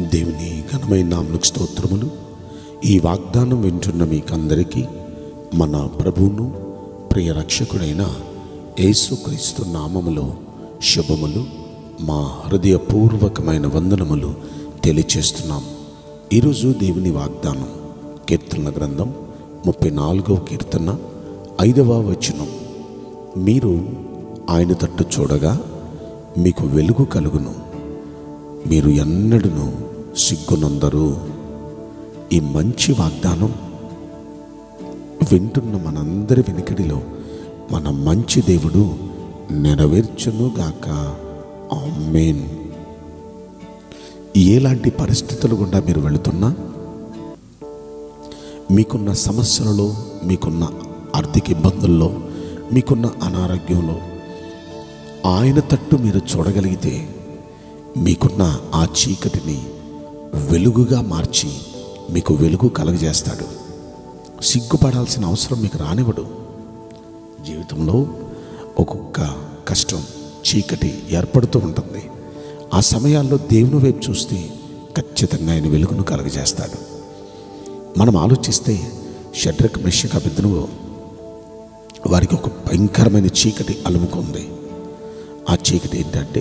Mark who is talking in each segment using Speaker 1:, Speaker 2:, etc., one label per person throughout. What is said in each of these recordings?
Speaker 1: దేవుని ఘనమైన నామలకు స్తోత్రములు ఈ వాగ్దానం వింటున్న మీకందరికీ మన ప్రభువును ప్రియ రక్షకుడైన యేసుక్రీస్తు నామములో శుభములు మా హృదయపూర్వకమైన వందనములు తెలియచేస్తున్నాం ఈరోజు దేవుని వాగ్దానం కీర్తన గ్రంథం ముప్పై నాలుగవ కీర్తన ఐదవ వచనం మీరు ఆయన తట్టు చూడగా మీకు వెలుగు కలుగును మీరు ఎన్నడూను సిగ్గునందరు ఈ మంచి వాగ్దానం వింటున్న మనందరి వెనుకడిలో మన మంచి దేవుడు నెరవేర్చునుగాక ఆమేన్ ఎలాంటి పరిస్థితులు గుండా మీరు వెళుతున్నా మీకున్న సమస్యలలో మీకున్న ఆర్థిక ఇబ్బందుల్లో మీకున్న అనారోగ్యంలో ఆయన తట్టు మీరు చూడగలిగితే మీకున్న ఆ చీకటిని వెలుగుగా మార్చి మీకు వెలుగు కలగజేస్తాడు సిగ్గుపడాల్సిన అవసరం మీకు రానివ్వడు జీవితంలో ఒక్కొక్క కష్టం చీకటి ఏర్పడుతూ ఉంటుంది ఆ సమయాల్లో దేవుని వైపు చూస్తే ఖచ్చితంగా ఆయన వెలుగును కలగజేస్తాడు మనం ఆలోచిస్తే షడ్రక్ మెషక బిద్దును వారికి ఒక భయంకరమైన చీకటి అలుముకుంది ఆ చీకటి ఏంటంటే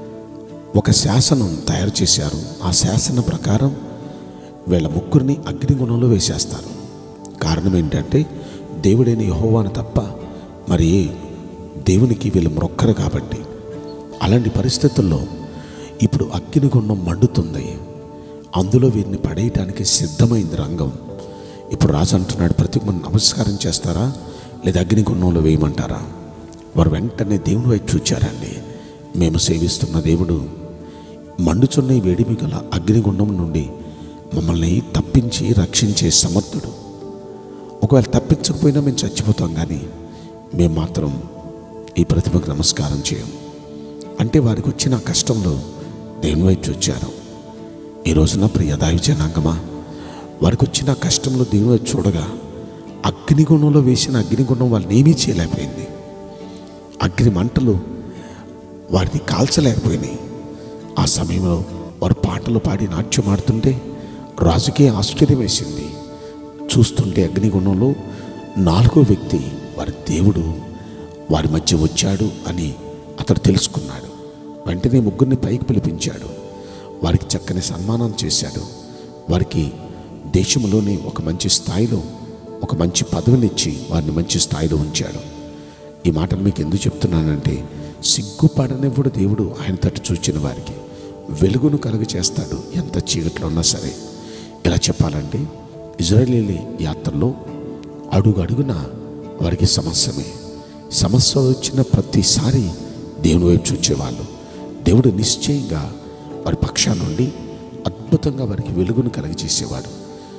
Speaker 1: ఒక శాసనం తయారు చేశారు ఆ శాసనం ప్రకారం వీళ్ళ ముగ్గురిని అగ్నిగుణంలో వేసేస్తారు కారణం ఏంటంటే దేవుడైన యహోవాను తప్ప మరి దేవునికి వీళ్ళు మొక్కరు కాబట్టి అలాంటి పరిస్థితుల్లో ఇప్పుడు అగ్నిగుండం మండుతుంది అందులో వీరిని పడేయటానికి సిద్ధమైంది రంగం ఇప్పుడు రాజు అంటున్నాడు ప్రతి ఒక్కరు నమస్కారం చేస్తారా లేదా అగ్నిగుండంలో వేయమంటారా వారు వెంటనే దేవుని వైపు చూచారండి మేము సేవిస్తున్న దేవుడు మండుచున్న ఈ వేడిమి గల అగ్నిగుండం నుండి మమ్మల్ని తప్పించి రక్షించే సమర్థుడు ఒకవేళ తప్పించకపోయినా మేము చచ్చిపోతాం కానీ మేము మాత్రం ఈ ప్రతిభకు నమస్కారం చేయం అంటే వారికి వచ్చిన కష్టంలో దేవుని వైపు చూచారు ఈ రోజున ప్రియ దావి జనాంగమా వారికి వచ్చిన కష్టంలో దేవుని వైపు చూడగా అగ్నిగుణంలో వేసిన అగ్నిగుణం వాళ్ళని ఏమీ చేయలేకపోయింది అగ్ని మంటలు వారిని కాల్చలేకపోయినాయి ఆ సమయంలో వారు పాటలు పాడి నాట్యం ఆడుతుంటే రాజుకే ఆశ్చర్యం వేసింది చూస్తుంటే అగ్నిగుణంలో నాలుగో వ్యక్తి వారి దేవుడు వారి మధ్య వచ్చాడు అని అతడు తెలుసుకున్నాడు వెంటనే ముగ్గురిని పైకి పిలిపించాడు వారికి చక్కని సన్మానం చేశాడు వారికి దేశంలోని ఒక మంచి స్థాయిలో ఒక మంచి పదవినిచ్చి వారిని మంచి స్థాయిలో ఉంచాడు ఈ మాటలు మీకు ఎందుకు చెప్తున్నానంటే సిగ్గుపడనివ్వడు దేవుడు ఆయన తట్టు చూచిన వారికి వెలుగును కలుగ చేస్తాడు ఎంత చీకట్లో ఉన్నా సరే ఇలా చెప్పాలంటే ఇజ్రాయేలీ యాత్రలో అడుగు అడుగున వారికి సమస్యమే సమస్య వచ్చిన ప్రతిసారి దేవుని వైపు చూచేవాళ్ళు దేవుడు నిశ్చయంగా వారి పక్షా నుండి అద్భుతంగా వారికి వెలుగును కలగజేసేవాడు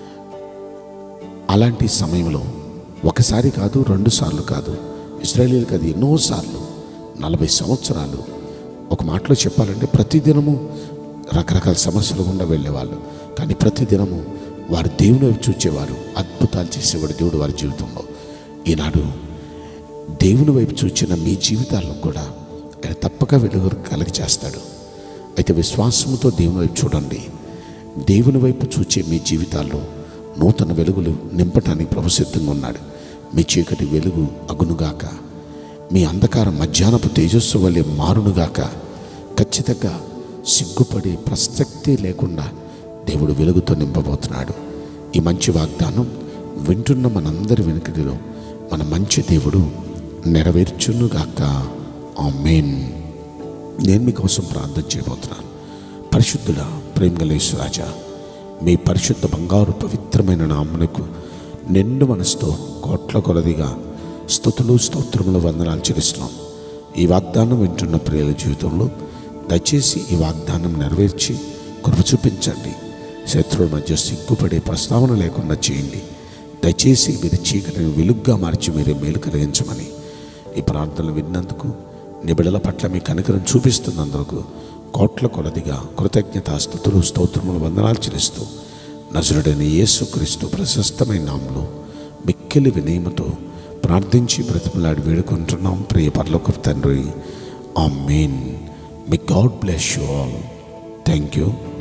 Speaker 1: అలాంటి సమయంలో ఒకసారి కాదు రెండు సార్లు కాదు ఇస్రాయేలీలకు అది ఎన్నోసార్లు నలభై సంవత్సరాలు ఒక మాటలో చెప్పాలంటే ప్రతిదినము రకరకాల సమస్యలు గుండా వెళ్ళేవాళ్ళు కానీ ప్రతిదినము వారు దేవుని వైపు చూచేవారు అద్భుతాలు చేసేవాడు దేవుడు వారి జీవితంలో ఈనాడు దేవుని వైపు చూచిన మీ జీవితాల్లో కూడా ఆయన తప్పక వెలుగు కలగ చేస్తాడు అయితే విశ్వాసముతో దేవుని వైపు చూడండి దేవుని వైపు చూచే మీ జీవితాల్లో నూతన వెలుగులు నింపటానికి ప్రభు సిద్ధంగా ఉన్నాడు మీ చీకటి వెలుగు అగునుగాక మీ అంధకారం మధ్యాహ్నపు తేజస్సు వల్లే మారునుగాక ఖచ్చితంగా సిగ్గుపడే ప్రసక్తి లేకుండా దేవుడు వెలుగుతో నింపబోతున్నాడు ఈ మంచి వాగ్దానం వింటున్న మనందరి వెనుకడిలో మన మంచి దేవుడు నెరవేర్చునుగాక ఆమేన్ నేను మీకోసం ప్రార్థన చేయబోతున్నాను పరిశుద్ధుల ప్రేమగలేశ్వరాజా మీ పరిశుద్ధ బంగారు పవిత్రమైన నామునకు నిండు మనసుతో కోట్ల కొలదిగా స్థుతులు స్తోత్రములు వందనాలు చెల్లిస్తున్నాం ఈ వాగ్దానం వింటున్న ప్రియుల జీవితంలో దయచేసి ఈ వాగ్దానం నెరవేర్చి కృప చూపించండి శత్రువుల మధ్య సిగ్గుపడే ప్రస్తావన లేకుండా చేయండి దయచేసి మీరు చీకటిని వెలుగ్గా మార్చి మీరే మేలు కలిగించమని ఈ ప్రార్థనలు విన్నందుకు నిబిడల పట్ల మీ కనికరం చూపిస్తున్నందుకు కోట్ల కొలదిగా కృతజ్ఞతాస్థుతులు స్తోత్రములు వందనాలు చెల్లిస్తూ నజరుడైన యేసుక్రీస్తు ప్రశస్తమైన నామంలో మిక్కిలి వినయముతో ప్రార్థించి బ్రతిమలాడి వేడుకుంటున్నాం ప్రియ పర్లోక తండ్రి ఆ మెయిన్ మీ God bless you all thank you